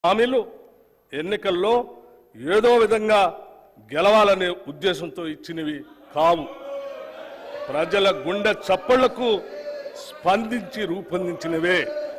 హామీలు ఎన్నికల్లో ఏదో విధంగా గెలవాలనే ఉద్దేశంతో ఇచ్చినవి కావు ప్రజల గుండె చప్పళ్లకు స్పందించి రూపొందించినవే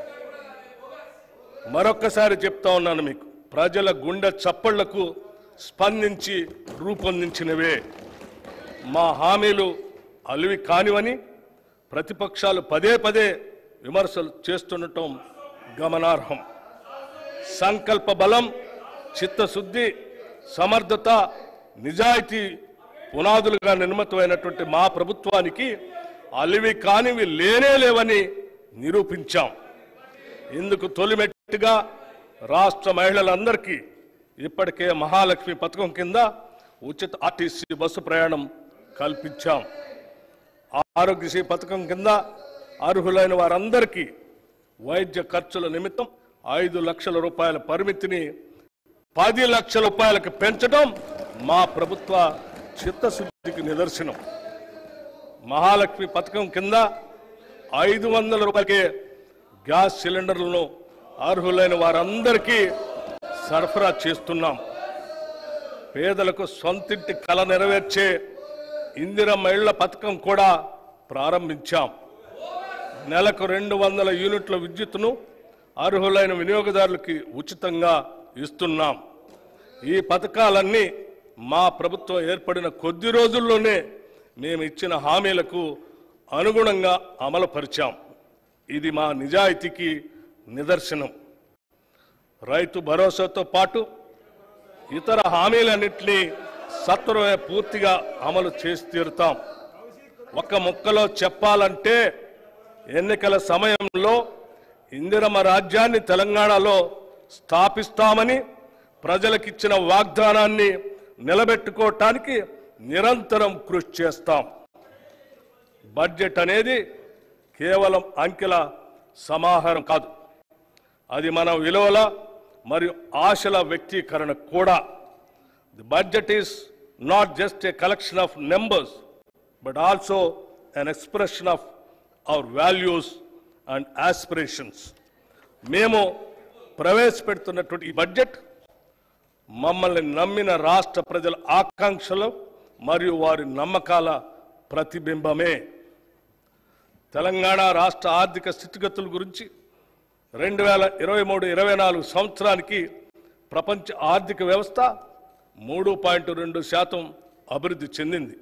మరొక్కసారి చెప్తా ఉన్నాను మీకు ప్రజల గుండె చప్పళ్లకు స్పందించి రూపొందించినవే మా హామీలు అలివి కానివని ప్రతిపక్షాలు పదే పదే విమర్శలు చేస్తుండటం గమనార్హం సంకల్ప బలం చిత్తశుద్ధి సమర్థత నిజాయితీ పునాదులుగా నిర్మితమైనటువంటి మా ప్రభుత్వానికి అలివి కానివి లేనే లేవని నిరూపించాం ఇందుకు తొలిమెట్టుగా రాష్ట్ర మహిళలందరికీ ఇప్పటికే మహాలక్ష్మి పథకం కింద ఉచిత ఆర్టీసీ బస్సు ప్రయాణం కల్పించాం ఆరోగ్యశ్రీ పథకం కింద అర్హులైన వారందరికీ వైద్య ఖర్చుల నిమిత్తం ఐదు లక్షల రూపాయల పరిమితిని పది లక్షల రూపాయలకు పెంచడం మా ప్రభుత్వ చిత్తశుద్ధికి నిదర్శనం మహాలక్ష్మి పథకం కింద ఐదు వందల రూపాయలకే గ్యాస్ సిలిండర్లను అర్హులైన వారందరికీ సరఫరా చేస్తున్నాం పేదలకు సొంతింటి కల నెరవేర్చే ఇందిరమ్మ ఇళ్ల పథకం కూడా ప్రారంభించాం నెలకు రెండు వందల యూనిట్ల విద్యుత్తును అర్హులైన వినియోగదారులకి ఉచితంగా ఇస్తున్నాం ఈ పథకాలన్నీ మా ప్రభుత్వం ఏర్పడిన కొద్ది రోజుల్లోనే మేము ఇచ్చిన హామీలకు అనుగుణంగా అమలుపరిచాం ఇది మా నిజాయితీకి నిదర్శనం రైతు భరోసాతో పాటు ఇతర హామీలన్నింటినీ సత్వరమే పూర్తిగా అమలు చేసి తీరుతాం ఒక ముక్కలో చెప్పాలంటే ఎన్నికల సమయంలో ఇందిరమ్మ రాజ్యాన్ని తెలంగాణలో స్థాపిస్తామని ప్రజలకిచ్చిన వాగ్దానాన్ని నిలబెట్టుకోవటానికి నిరంతరం కృషి చేస్తాం బడ్జెట్ అనేది కేవలం అంకెల సమాహారం కాదు అది మన విలువల మరియు ఆశల వ్యక్తీకరణ కూడా the budget is not just a collection of numbers but also an expression of our values and aspirations మేము ప్రవేశపెడుతున్నటువంటి ఈ బడ్జెట్ మమ్మల్ని నమ్మిన రాష్ట్ర ప్రజల ఆకాంక్షలు మరియు వారి నమ్మకాల ప్రతిబింబమే తెలంగాణ రాష్ట్ర ఆర్థిక స్థితిగతుల గురించి రెండు వేల ఇరవై మూడు ఇరవై నాలుగు సంవత్సరానికి ప్రపంచ ఆర్థిక వ్యవస్థ మూడు పాయింట్ రెండు శాతం అభివృద్ధి చెందింది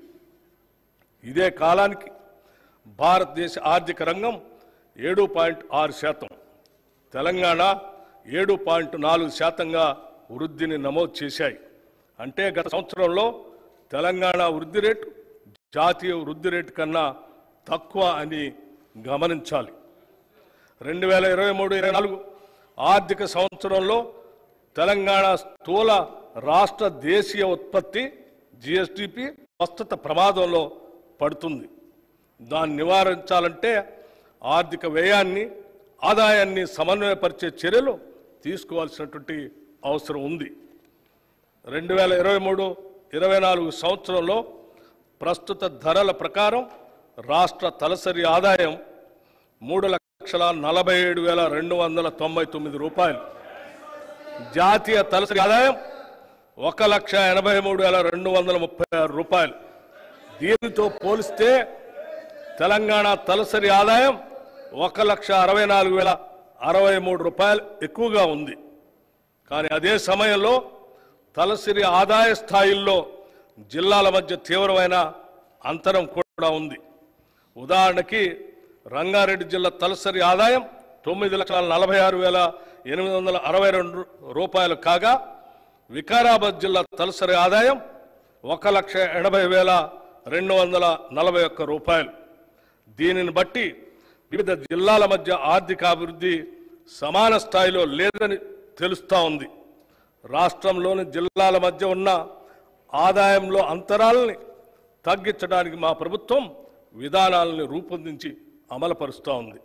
ఇదే కాలానికి భారతదేశ ఆర్థిక రంగం ఏడు పాయింట్ ఆరు శాతం తెలంగాణ ఏడు పాయింట్ నాలుగు శాతంగా వృద్ధిని నమోదు చేశాయి అంటే గత సంవత్సరంలో తెలంగాణ వృద్ధి రేటు జాతీయ వృద్ధి రేటు కన్నా తక్కువ అని గమనించాలి రెండు వేల ఇరవై మూడు ఇరవై నాలుగు ఆర్థిక సంవత్సరంలో తెలంగాణ స్థూల రాష్ట్ర దేశీయ ఉత్పత్తి జిఎస్డిపి ప్రస్తుత ప్రమాదంలో పడుతుంది దాన్ని నివారించాలంటే ఆర్థిక వ్యయాన్ని ఆదాయాన్ని సమన్వయపరిచే చర్యలు తీసుకోవాల్సినటువంటి అవసరం ఉంది రెండు వేల ఇరవై మూడు ఇరవై నాలుగు సంవత్సరంలో ప్రస్తుత ధరల ప్రకారం రాష్ట్ర తలసరి ఆదాయం మూడు లక్షల నలభై ఏడు వేల రెండు వందల తొంభై తొమ్మిది రూపాయలు జాతీయ తలసరి ఆదాయం ఒక లక్ష ఎనభై మూడు వేల రెండు వందల ముప్పై ఆరు రూపాయలు దీనితో పోలిస్తే తెలంగాణ తలసరి ఆదాయం ఒక లక్ష అరవై నాలుగు వేల అరవై మూడు రూపాయలు ఎక్కువగా ఉంది కానీ అదే సమయంలో తలసరి ఆదాయ స్థాయిల్లో జిల్లాల మధ్య తీవ్రమైన అంతరం కూడా ఉంది ఉదాహరణకి రంగారెడ్డి జిల్లా తలసరి ఆదాయం తొమ్మిది లక్షల నలభై ఆరు వేల ఎనిమిది వందల అరవై రెండు రూపాయలు కాగా వికారాబాద్ జిల్లా తలసరి ఆదాయం ఒక లక్ష ఎనభై వేల రెండు వందల నలభై ఒక్క రూపాయలు దీనిని బట్టి వివిధ జిల్లాల మధ్య ఆర్థిక అభివృద్ధి సమాన స్థాయిలో లేదని తెలుస్తూ ఉంది రాష్ట్రంలోని జిల్లాల మధ్య ఉన్న ఆదాయంలో అంతరాలని తగ్గించడానికి మా ప్రభుత్వం విధానాలను రూపొందించి అమలుపరుస్తూ ఉంది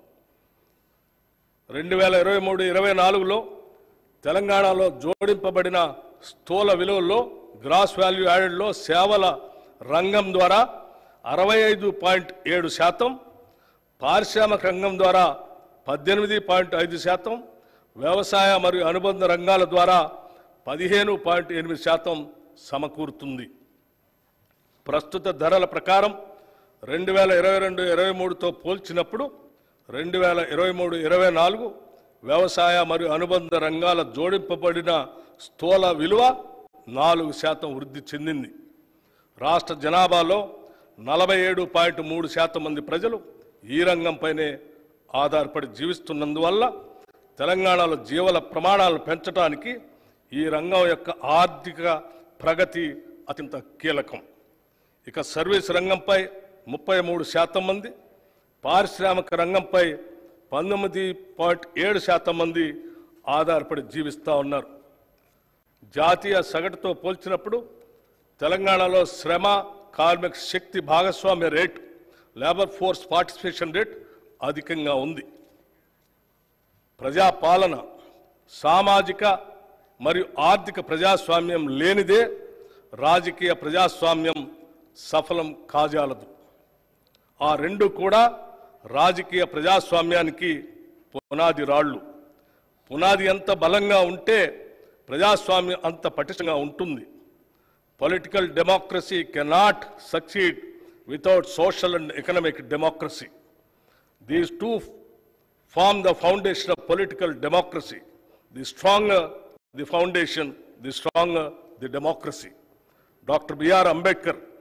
రెండు వేల ఇరవై మూడు ఇరవై నాలుగులో తెలంగాణలో జోడింపబడిన స్థూల విలువల్లో గ్రాస్ వాల్యూ యాడెడ్లో సేవల రంగం ద్వారా అరవై ఐదు పాయింట్ ఏడు శాతం పారిశ్రామిక రంగం ద్వారా పద్దెనిమిది పాయింట్ ఐదు శాతం వ్యవసాయ మరియు అనుబంధ రంగాల ద్వారా పదిహేను పాయింట్ ఎనిమిది శాతం సమకూరుతుంది ప్రస్తుత ధరల ప్రకారం రెండు వేల ఇరవై రెండు ఇరవై మూడుతో పోల్చినప్పుడు రెండు వేల ఇరవై మూడు ఇరవై నాలుగు వ్యవసాయ మరియు అనుబంధ రంగాల జోడింపబడిన స్థూల విలువ నాలుగు శాతం వృద్ధి చెందింది రాష్ట్ర జనాభాలో నలభై ఏడు పాయింట్ మూడు శాతం మంది ప్రజలు ఈ రంగంపైనే ఆధారపడి జీవిస్తున్నందువల్ల తెలంగాణలో జీవన ప్రమాణాలను పెంచడానికి ఈ రంగం యొక్క ఆర్థిక ప్రగతి అత్యంత కీలకం ఇక సర్వీస్ రంగంపై ముప్పై మూడు శాతం మంది పారిశ్రామిక రంగంపై పంతొమ్మిది పాయింట్ ఏడు శాతం మంది ఆధారపడి జీవిస్తూ ఉన్నారు జాతీయ సగటుతో పోల్చినప్పుడు తెలంగాణలో శ్రమ కార్మిక శక్తి భాగస్వామ్య rate labour force participation rate అధికంగా ఉంది ప్రజాపాలన సామాజిక మరియు ఆర్థిక ప్రజాస్వామ్యం లేనిదే రాజకీయ ప్రజాస్వామ్యం సఫలం కాజాలదు ఆ రెండు కూడా రాజకీయ ప్రజాస్వామ్యానికి పునాది రాళ్ళు పునాది ఎంత బలంగా ఉంటే ప్రజాస్వామ్యం అంత పటిష్టంగా ఉంటుంది political democracy cannot succeed without social and economic democracy these two form the foundation of political democracy. The stronger the foundation, the stronger the democracy. Dr. B.R. Ambedkar